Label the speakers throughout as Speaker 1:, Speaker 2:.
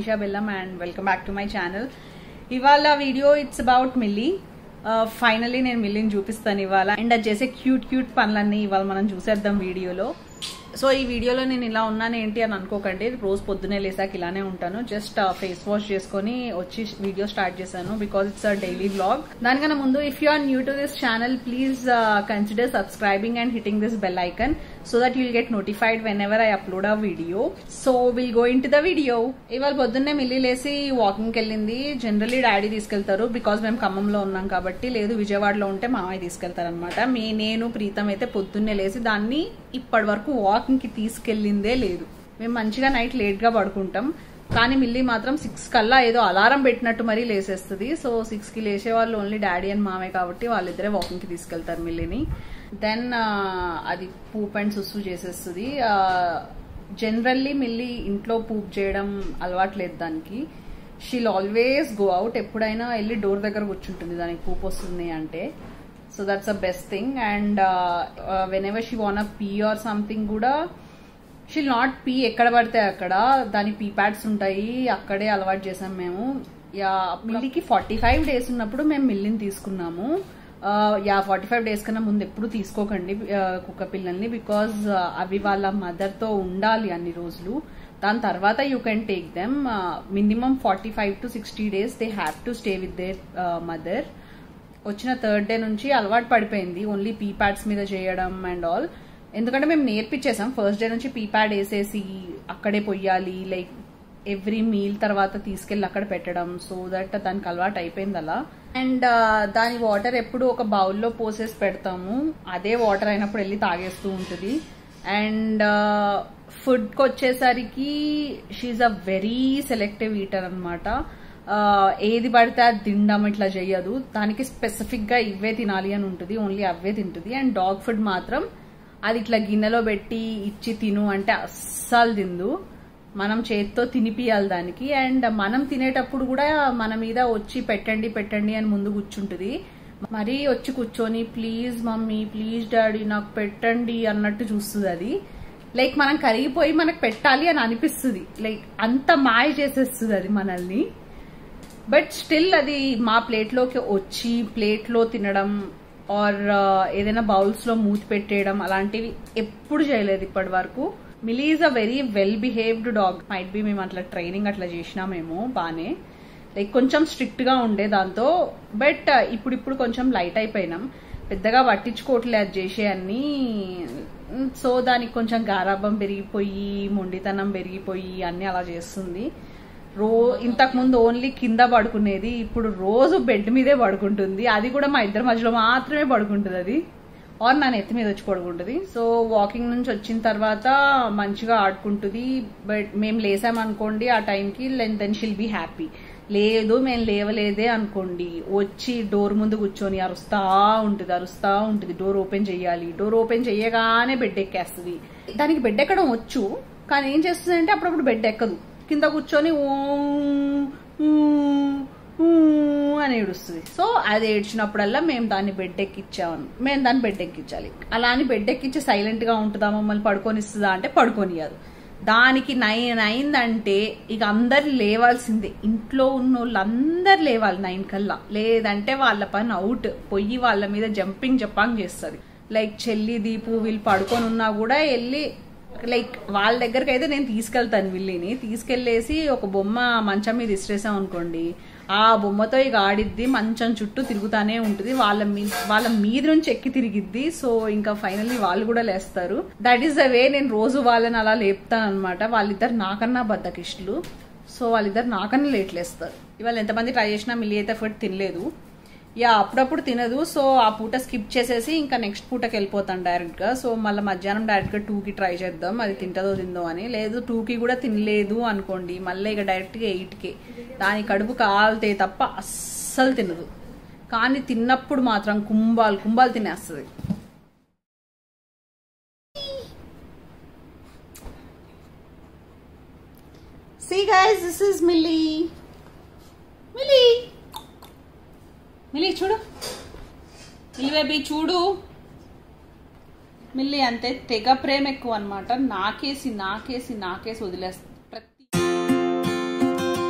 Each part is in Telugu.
Speaker 1: Manisha Bellam and welcome back to my channel ఇవాళ video it's about Millie finally నేను మిల్లీని చూపిస్తాను ఇవాళ అండ్ అది చేసే క్యూట్ క్యూట్ పనులన్నీ ఇవాళ మనం చూసేద్దాం వీడియోలో సో ఈ వీడియోలో నేను ఇలా ఉన్నాను ఏంటి అని అనుకోకండి రోజు పొద్దునే లేసాక ఇలానే ఉంటాను జస్ట్ ఫేస్ వాష్ చేసుకొని వచ్చి వీడియో స్టార్ట్ చేశాను because it's a daily blog దానికన్నా ముందు if you are new to this channel please consider subscribing and hitting this bell icon so that you'll get notified whenever I upload a video so will go into the video ఇవాళ పొద్దున్నే మిల్లి లేసి వాకింగ్కి వెళ్ళింది జనరలీ డాడీ తీసుకెళ్తారు బికాస్ మేము ఖమ్మంలో ఉన్నాం కాబట్టి లేదు విజయవాడలో ఉంటే మామయ్య తీసుకెళ్తారనమాట మీ నేను ప్రీతం అయితే పొద్దున్నే లేసి దాన్ని ఇప్పటి వరకు వాకింగ్కి తీసుకెళ్ళిందే లేదు మేము మంచిగా నైట్ లేట్గా పడుకుంటాం కానీ మిల్లి మాత్రం సిక్స్ కల్లా ఏదో అలారం పెట్టినట్టు మరీ లేసేస్తుంది సో సిక్స్ కి లేచే వాళ్ళు ఓన్లీ డాడీ అండ్ మామయ్య కాబట్టి వాళ్ళిద్దరే వాకింగ్ కి తీసుకెళ్తారు మిల్లిని దెన్ అది పూప్ అండ్ సుస్సు చేసేస్తుంది జనరల్లీ మిల్లి ఇంట్లో పూప్ చేయడం అలవాట్లేదు దానికి షీల్ ఆల్వేస్ గో అవుట్ ఎప్పుడైనా వెళ్ళి డోర్ దగ్గర కూర్చుంటుంది దానికి పూప్ వస్తుంది అంటే so that's a best thing and whenever she want pee or something కూడా షీల్ నాట్ పీ ఎక్కడ పడితే అక్కడ దాని పీ ప్యాడ్స్ ఉంటాయి అక్కడే అలవాటు చేసాం మేము యా మిల్లికి ఫార్టీ ఫైవ్ డేస్ ఉన్నప్పుడు మేము మిల్లిని తీసుకున్నాము యా ఫార్టీ ఫైవ్ డేస్ కన్నా ముందు ఎప్పుడు తీసుకోకండి కుక్క పిల్లల్ని బికాజ్ అవి వాళ్ళ మదర్తో ఉండాలి అన్ని రోజులు దాని తర్వాత you can take them minimum forty five to sixty days they have to stay with their mother వచ్చిన థర్డ్ డే నుంచి అలవాటు పడిపోయింది ఓన్లీ పీ ప్యాడ్స్ మీద చేయడం అండ్ ఆల్ ఎందుకంటే మేము నేర్పించేసాం ఫస్ట్ డే నుంచి పీ ప్యాడ్ వేసేసి అక్కడే పొయ్యాలి లైక్ ఎవ్రీ మీల్ తర్వాత తీసుకెళ్ళి అక్కడ పెట్టడం సో దట్ దానికి అలవాటు అయిపోయింది అలా అండ్ దాని వాటర్ ఎప్పుడు ఒక బౌల్లో పోసేసి పెడతాము అదే వాటర్ అయినప్పుడు వెళ్ళి తాగేస్తూ ఉంటుంది అండ్ ఫుడ్కి వచ్చేసరికి she's a very selective eater అనమాట ఏది పడితే అది తినడం ఇట్లా చెయ్యదు దానికి స్పెసిఫిక్ గా ఇవే తినాలి అని ఉంటుంది ఓన్లీ అవే తింటుంది అండ్ డాగ్ ఫుడ్ మాత్రం అది ఇట్లా గిన్నెలో పెట్టి ఇచ్చి తిను అంటే అస్సలు తిందు మనం చేతితో తినిపియాలి దానికి అండ్ మనం తినేటప్పుడు కూడా మన మీద వచ్చి పెట్టండి పెట్టండి అని ముందు కూర్చుంటుంది మరీ వచ్చి కూర్చొని ప్లీజ్ మమ్మీ ప్లీజ్ డాడీ నాకు పెట్టండి అన్నట్టు చూస్తుంది అది లైక్ మనం కరిగిపోయి మనకు పెట్టాలి అని అనిపిస్తుంది లైక్ అంత మాయ చేసేస్తుంది అది మనల్ని బట్ స్టిల్ అది మా ప్లేట్లోకి వచ్చి ప్లేట్లో తినడం ఆర్ ఏదైనా బౌల్స్ లో మూతి పెట్టేయడం అలాంటివి ఎప్పుడు చేయలేదు ఇప్పటి వరకు Millie is a very well behaved dog might be మేము అట్లా ట్రైనింగ్ అట్లా చేసినామేమో బానే లైక్ కొంచెం స్ట్రిక్ట్ గా ఉండే దాంతో బట్ ఇప్పుడు ఇప్పుడు కొంచెం లైట్ అయిపోయినాం పెద్దగా పట్టించుకోవట్లే అది చేసే అన్ని సో దానికి కొంచెం గారాబం పెరిగిపోయి మొండితనం పెరిగిపోయి అన్ని అలా చేస్తుంది రో ఇంతకు ముందు ఓన్లీ కింద పడుకునేది ఇప్పుడు రోజు బెడ్ మీదే పడుకుంటుంది అది కూడా మా ఇద్దరి మధ్యలో మాత్రమే పడుకుంటుంది అది ఆర్ నా నెత్తి మీద వచ్చి పడుకుంటుంది సో వాకింగ్ నుంచి వచ్చిన తర్వాత మంచిగా ఆడుకుంటుంది బట్ మేము లేసామనుకోండి ఆ టైంకి దెన్ షిల్ బీ హ్యాపీ లేదు మేము లేవలేదే అనుకోండి వచ్చి డోర్ ముందు కూర్చొని అరుస్తా ఉంటుంది అరుస్తా ఉంటుంది డోర్ ఓపెన్ చేయాలి డోర్ ఓపెన్ చేయగానే బెడ్ ఎక్కేస్తుంది దానికి బెడ్ ఎక్కడం వచ్చు కానీ ఏం చేస్తుంది అంటే అప్పుడప్పుడు బెడ్ ఎక్కదు కింద కూర్చొని అని ఏడుస్తుంది సో అది ఏడ్చినప్పుడల్లా మేము దాన్ని బెడ్ ఎక్కిచ్చాము మేము దాన్ని బెడ్ ఎక్కించాలి అలా అని బెడ్ ఎక్కించి సైలెంట్ గా ఉంటుందా మమ్మల్ని పడుకొనిస్తుందా అంటే పడుకోనియదు దానికి నైన్ అయిందంటే ఇక అందరు లేవాల్సిందే ఇంట్లో ఉన్న వాళ్ళందరు లేవాలి నైన్ కల్లా లేదంటే వాళ్ళ పని అవుట్ పొయ్యి వాళ్ళ మీద జంపింగ్ జపాంగ్ చేస్తుంది లైక్ చెల్లి దీపు వీళ్ళు పడుకొని ఉన్నా కూడా వెళ్ళి లైక్ వాళ్ళ దగ్గరికి అయితే నేను తీసుకెళ్తాను విల్లిని తీసుకెళ్లేసి ఒక బొమ్మ మంచం మీద ఇసిరేసాం అనుకోండి ఆ బొమ్మతో ఇక ఆడిద్ది మంచం చుట్టూ తిరుగుతానే ఉంటుంది వాళ్ళ మీ వాళ్ళ మీద నుంచి ఎక్కి తిరిగిద్ది సో ఇంకా ఫైనల్లీ వాళ్ళు కూడా లేస్తారు దట్ ఈస్ ద వే నేను రోజు వాళ్ళని అలా లేపుతాను అనమాట వాళ్ళిద్దరు నాకన్నా బద్దకిష్టులు సో వాళ్ళిద్దరు నాకన్నా లేట్లేస్తారు ఇవాళ ఎంతమంది ట్రై చేసినా మిల్లి అయితే ఫుడ్ తినలేదు యా అప్పుడప్పుడు తినదు సో ఆ పూట స్కిప్ చేసేసి ఇంకా నెక్స్ట్ పూటకి వెళ్ళిపోతాను డైరెక్ట్గా సో మళ్ళీ మధ్యాహ్నం డైరెక్ట్గా టూకి ట్రై చేద్దాం అది తింటదో తిందో అని లేదు టూకి కూడా తినలేదు అనుకోండి మళ్ళీ ఇక డైరెక్ట్గా ఎయిట్కి దాని కడుపు కాలితే తప్ప అస్సలు తినదు కానీ తిన్నప్పుడు మాత్రం కుంభాలు కుంభాలు తినేస్తుంది see guys this is Millie Millie Millie చూడు మిల్లీ బేబీ చూడు మిల్లీ అంతే తెగ ప్రేమ ఎక్కువ అనమాట నాకేసి నాకేసి నాకేసి వదిలేస్తుంది ప్రతి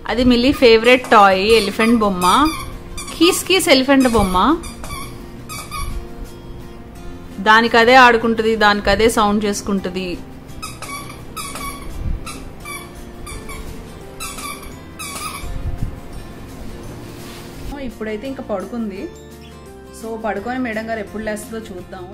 Speaker 1: అది మిల్లీ ఫేవరెట్ టాయ్ ఎలిఫెంట్ బొమ్మ కీస్ కీస్ ఎలిఫెంట్ బొమ్మ దానికదే ఆడుకుంటుంది దానికదే సౌండ్ చేసుకుంటుంది ఇప్పుడైతే ఇంకా పడుకుంది సో పడుకొని మేడం గారు ఎప్పుడు లేస్తుందో చూద్దాము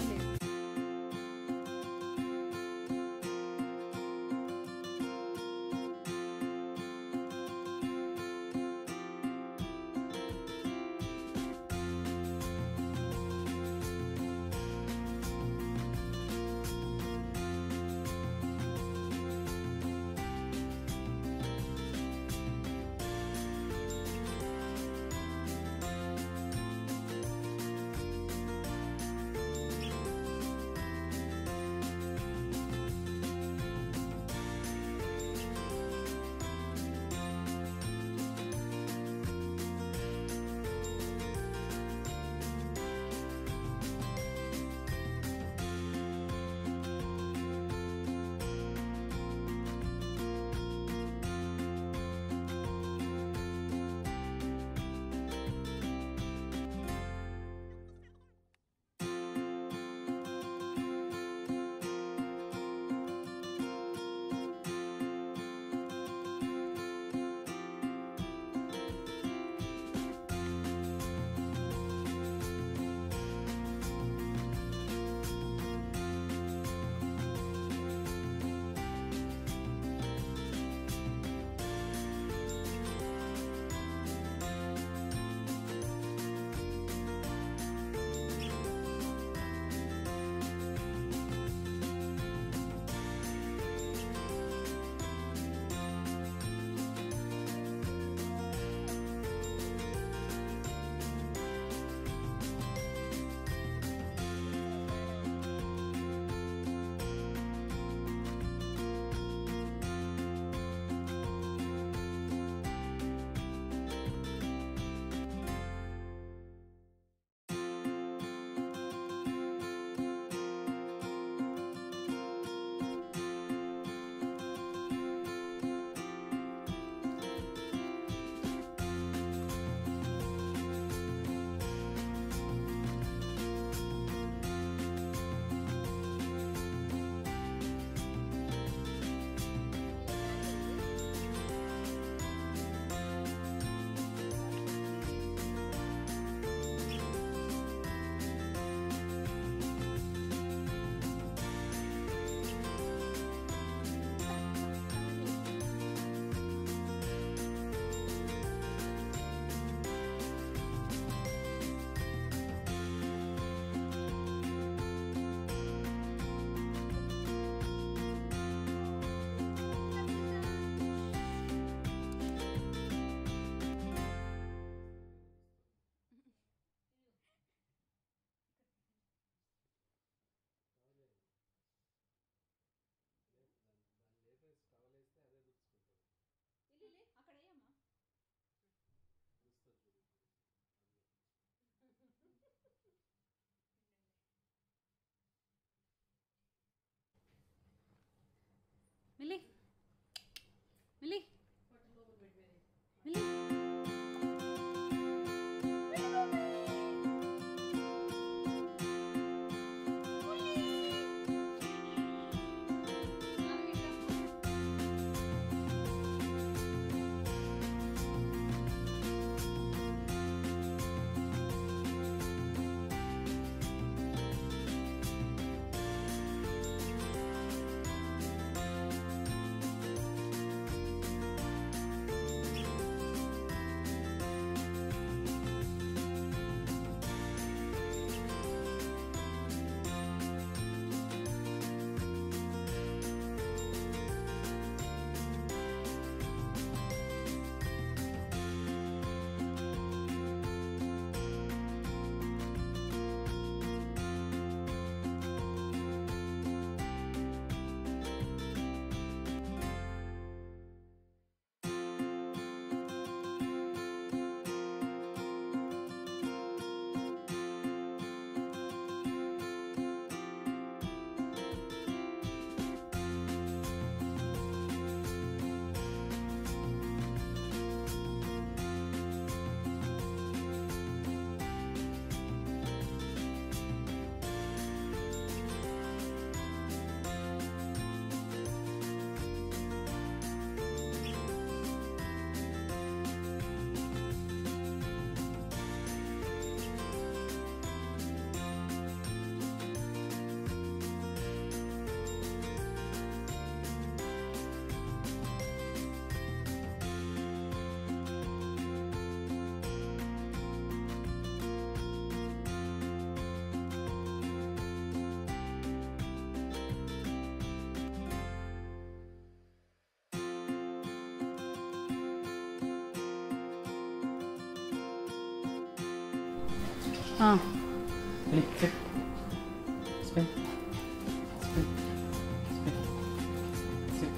Speaker 1: ఆ,
Speaker 2: Ready, sit. Spin. Spin. Spin. Sit.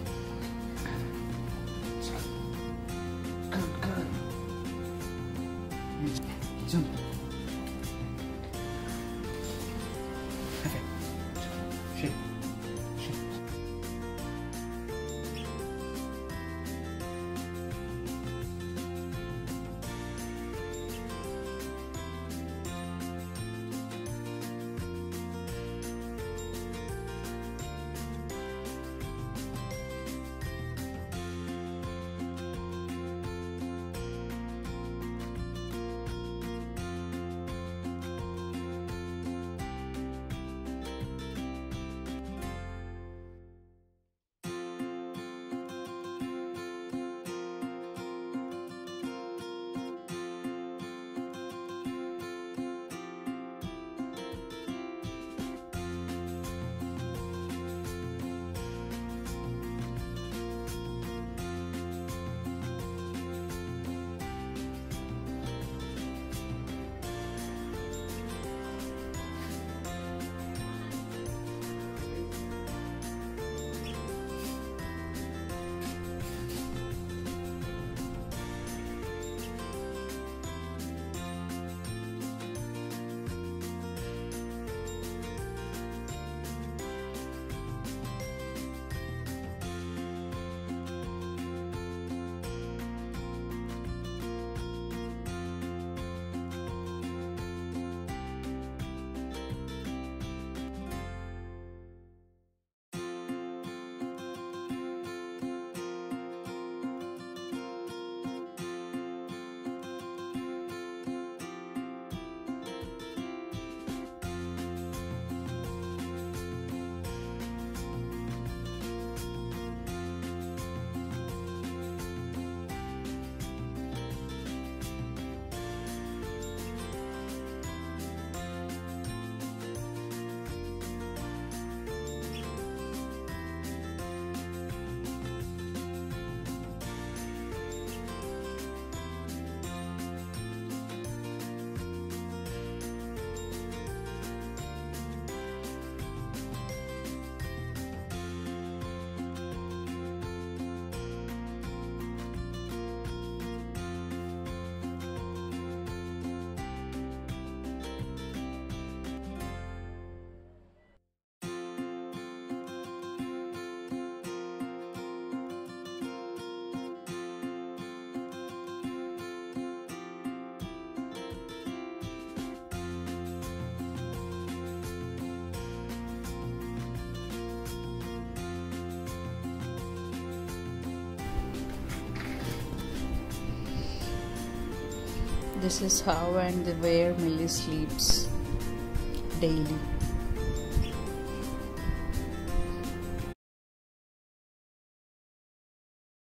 Speaker 2: Good, good. Jump. Okay. Shake. Shake.
Speaker 3: This is how and where Millie sleeps daily.